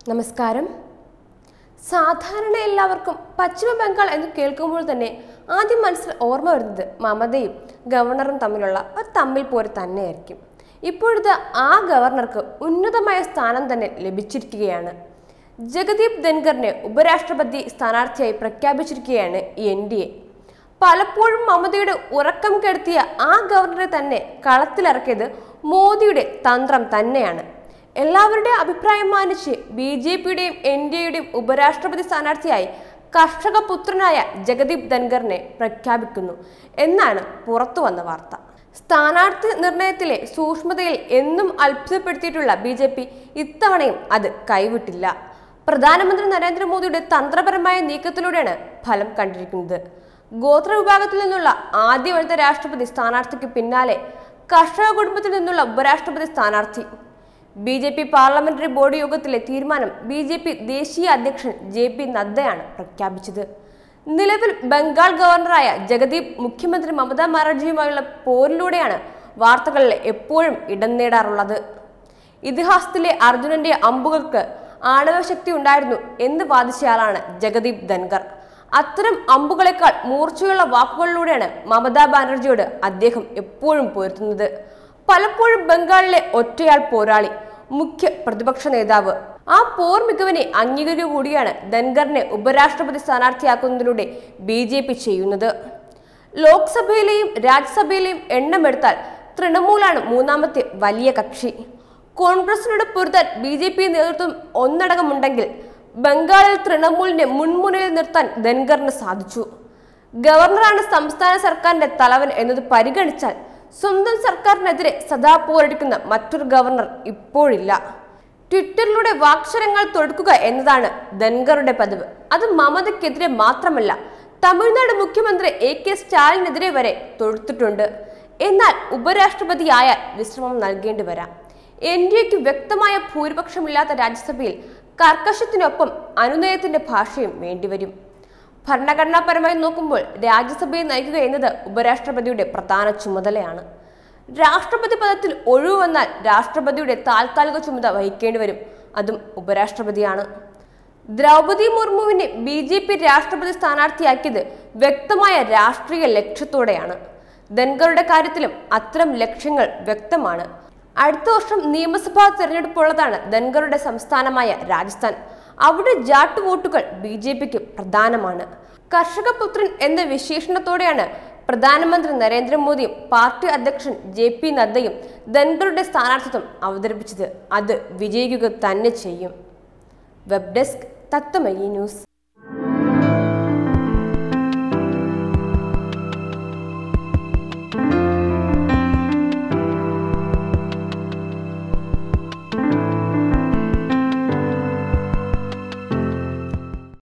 നമസ്കാരം സാധാരണ എല്ലാവർക്കും പശ്ചിമ ബംഗാൾ എന്ന് കേൾക്കുമ്പോൾ തന്നെ ആദ്യം മനസ്സിൽ ഓർമ്മ വരുന്നത് മമതയും ഗവർണറും തമ്മിലുള്ള ഒരു തമ്മിൽ പോര് തന്നെയായിരിക്കും ഇപ്പോഴത്തെ ആ ഗവർണർക്ക് ഉന്നതമായ സ്ഥാനം തന്നെ ലഭിച്ചിരിക്കുകയാണ് ജഗദീപ് ധൻഖറിനെ ഉപരാഷ്ട്രപതി സ്ഥാനാർത്ഥിയായി പ്രഖ്യാപിച്ചിരിക്കുകയാണ് എൻ ഡി എ പലപ്പോഴും മമതയുടെ ഉറക്കം കെടുത്തിയ ആ ഗവർണറെ തന്നെ കളത്തിലിറക്കിയത് മോദിയുടെ തന്ത്രം തന്നെയാണ് എല്ലാവരുടെയും അഭിപ്രായം മാനിച്ച് ബി ജെ പിയുടെയും എൻ ഡി എയുടെയും ഉപരാഷ്ട്രപതി സ്ഥാനാർത്ഥിയായി കർഷക പുത്രനായ ജഗദീപ് ധൻഖറിനെ പ്രഖ്യാപിക്കുന്നു എന്നാണ് പുറത്തു വന്ന വാർത്ത സ്ഥാനാർത്ഥി നിർണയത്തിലെ സൂക്ഷ്മതയിൽ എന്നും അത്ഭുതപ്പെടുത്തിയിട്ടുള്ള ബി ജെ പി ഇത്തവണയും അത് കൈവിട്ടില്ല പ്രധാനമന്ത്രി നരേന്ദ്രമോദിയുടെ തന്ത്രപരമായ നീക്കത്തിലൂടെയാണ് ഫലം കണ്ടിരിക്കുന്നത് ഗോത്ര വിഭാഗത്തിൽ നിന്നുള്ള ആദ്യ വനിത രാഷ്ട്രപതി സ്ഥാനാർത്ഥിക്ക് പിന്നാലെ കർഷക കുടുംബത്തിൽ നിന്നുള്ള ഉപരാഷ്ട്രപതി സ്ഥാനാർത്ഥി B J P parliamentary board യോഗത്തിലെ തീരുമാനം ബി ജെ പി ദേശീയ അധ്യക്ഷൻ ജെ പി നദ്ദയാണ് പ്രഖ്യാപിച്ചത് നിലവിൽ ബംഗാൾ ഗവർണറായ ജഗദീപ് മുഖ്യമന്ത്രി മമതാ ബാനർജിയുമായുള്ള പോരിലൂടെയാണ് വാർത്തകളിൽ എപ്പോഴും ഇടം നേടാറുള്ളത് ഇതിഹാസത്തിലെ അർജുനന്റെ അമ്പുകൾക്ക് ആണവശക്തി ഉണ്ടായിരുന്നു എന്ന് വാദിച്ചയാളാണ് ജഗദീപ് ധൻഖർ അത്തരം അമ്പുകളെക്കാൾ മൂർച്ചയുള്ള വാക്കുകളിലൂടെയാണ് മമതാ ബാനർജിയോട് അദ്ദേഹം എപ്പോഴും പൊരുത്തുന്നത് പലപ്പോഴും ബംഗാളിലെ ഒറ്റയാൾ പോരാളി മുഖ്യ പ്രതിപക്ഷ നേതാവ് ആ പോർ മികവിനെ അംഗീകരിക്കുക കൂടിയാണ് ധൻഖറിനെ ഉപരാഷ്ട്രപതി സ്ഥാനാർത്ഥിയാക്കുന്നതിലൂടെ ബി ജെ പി ചെയ്യുന്നത് ലോക്സഭയിലെയും രാജ്യസഭയിലെയും എണ്ണമെടുത്താൽ തൃണമൂലാണ് മൂന്നാമത്തെ വലിയ കക്ഷി കോൺഗ്രസിനോട് പൊരുതാൻ ബി ജെ പി നേതൃത്വം ഒന്നടങ്കമുണ്ടെങ്കിൽ ബംഗാളിൽ തൃണമൂലിനെ മുൻമുനയിൽ നിർത്താൻ ധൻഖറിന് സാധിച്ചു ഗവർണറാണ് സംസ്ഥാന സർക്കാരിന്റെ തലവൻ എന്നത് പരിഗണിച്ചാൽ സ്വന്തം സർക്കാരിനെതിരെ സദാ പോരടിക്കുന്ന മറ്റൊരു ഗവർണർ ഇപ്പോഴില്ല ട്വിറ്ററിലൂടെ വാക്ഷരങ്ങൾ തൊടുക്കുക എന്നതാണ് ധൻഖറുടെ പതിവ് അത് മമതയ്ക്കെതിരെ മാത്രമല്ല തമിഴ്നാട് മുഖ്യമന്ത്രി എ കെ സ്റ്റാലിനെതിരെ വരെ തൊടുത്തിട്ടുണ്ട് എന്നാൽ ഉപരാഷ്ട്രപതിയായാൽ വിശ്രമം നൽകേണ്ടി വരാം എൻ ഡി എക്ക് വ്യക്തമായ ഭൂരിപക്ഷമില്ലാത്ത രാജ്യസഭയിൽ കർക്കശത്തിനൊപ്പം അനുനയത്തിന്റെ ഭാഷയും വേണ്ടിവരും ഭരണഘടനാപരമായി നോക്കുമ്പോൾ രാജ്യസഭയെ നയിക്കുക എന്നത് ഉപരാഷ്ട്രപതിയുടെ പ്രധാന ചുമതലയാണ് രാഷ്ട്രപതി പദത്തിൽ ഒഴിവ് വന്നാൽ രാഷ്ട്രപതിയുടെ താൽക്കാലിക ചുമതല വഹിക്കേണ്ടി വരും അതും ഉപരാഷ്ട്രപതിയാണ് ദ്രൗപതി മുർമുവിനെ ബി ജെ പി രാഷ്ട്രപതി സ്ഥാനാർത്ഥിയാക്കിയത് വ്യക്തമായ രാഷ്ട്രീയ ലക്ഷ്യത്തോടെയാണ് ധൻഖറുടെ കാര്യത്തിലും അത്തരം ലക്ഷ്യങ്ങൾ വ്യക്തമാണ് അടുത്ത വർഷം നിയമസഭാ തെരഞ്ഞെടുപ്പുള്ളതാണ് ധൻഖറുടെ സംസ്ഥാനമായ രാജസ്ഥാൻ അവിടെ ജാട്ട് വോട്ടുകൾ ബി ജെ പിക്ക് പ്രധാനമാണ് കർഷകപുത്രൻ എന്ന വിശേഷണത്തോടെയാണ് പ്രധാനമന്ത്രി നരേന്ദ്രമോദിയും പാർട്ടി അധ്യക്ഷൻ ജെ പി നദ്ദയും ധൻഖറുടെ സ്ഥാനാർത്ഥിത്വം അവതരിപ്പിച്ചത് അത് വിജയിക്കുക തന്നെ ചെയ്യും വെബ് ഡെസ്ക് തത്വമയി ന്യൂസ്